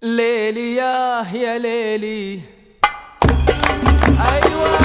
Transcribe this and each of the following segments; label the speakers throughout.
Speaker 1: ليلي ياه يا ليلي ايوه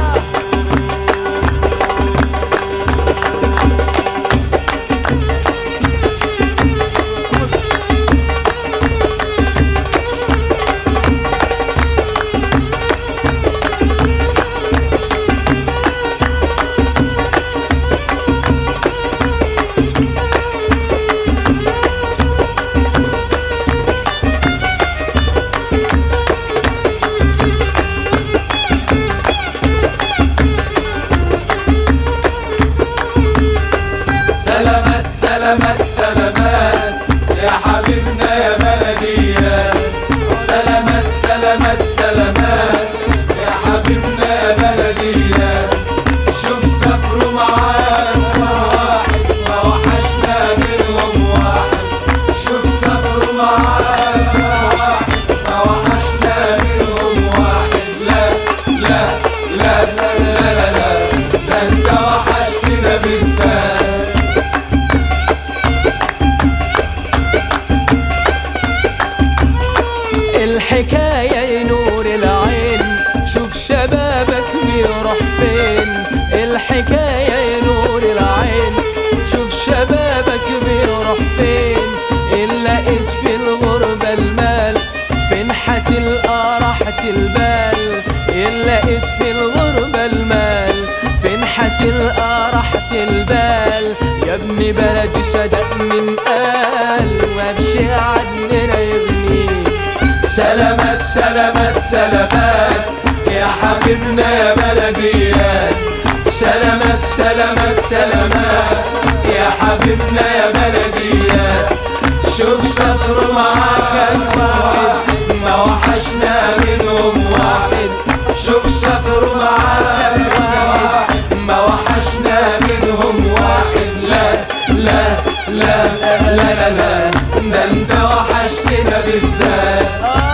Speaker 2: سلامات سلامات سلامات يا حبيبنا يا بلدية سلامات سلامات سلامات يا حبيبنا يا بلدية شوف سافروا معاك واحد ما وحشنا منهم واحد شوف سافروا معاك واحد ما وحشنا منهم واحد لا لا لا لا لا لا, لا. ده انت وحشتنا بالذات
Speaker 1: الحكاية نور العين شوف شبابك بيروح فين الحكاية نور العين شوف شبابك بيروح فين إن لقيت في الغربة المال فين حتلقى راحة البال إن لقيت في الغربة المال فين حتلقى راحة البال يا ابن بلدي صدق من قال وامشي عندنا يبني
Speaker 2: سلامات سلامات سلامات يا حبيبنا يا بلديات سلامات سلامات سلامات يا حبيبنا يا بلديات شوف سافروا معاك واحد ما وحشنا منهم واحد شوف سافروا معاك واحد ما وحشنا منهم واحد لا لا لا لا لا لا ده انت وحشتنا بالذات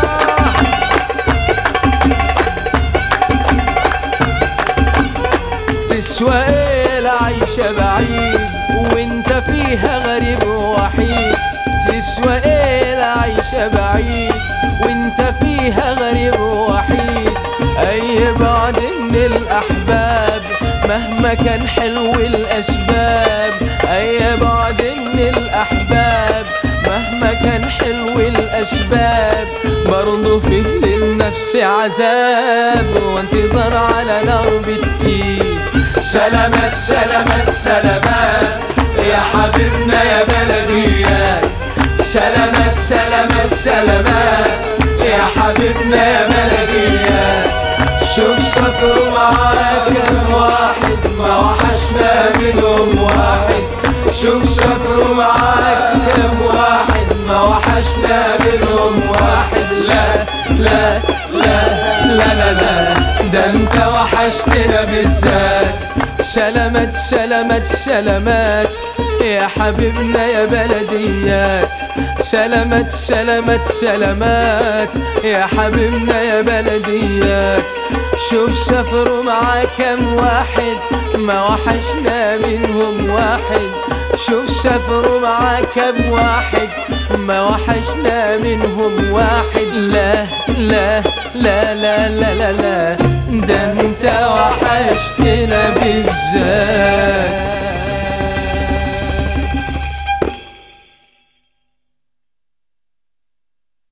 Speaker 1: تسوى ايه العيشة بعيد وانت فيها غريب ووحيد تسوى ايه العيشة بعيد وانت فيها غريب ووحيد اي بعد من الاحباب مهما كان حلو الاسباب اي بعد من الاحباب مهما كان حلو الاسباب برضه فيه للنفس عذاب وانتظار على نار بتقيل
Speaker 2: سلامات سلامات سلامات يا حبيبنا يا بلديات سلامات سلامات سلامات يا حبيبنا يا بلديات شوف سافروا معاك كم واحد ما وحشنا منهم واحد شوف سافروا معاك كم واحد ما وحشنا منهم واحد لا لا لا لا لا لا ده انت وحشتنا بالذات
Speaker 1: سلامات سلامات سلامات يا حبيبنا يا بلديات سلامات سلامات سلامات يا حبيبنا يا بلديات شوف سافروا معاه كم واحد ما وحشنا منهم واحد شوف سافروا معاه كم واحد ما وحشنا منهم واحد لا لا لا لا لا لا, لا ده انت وحشتنا بالذات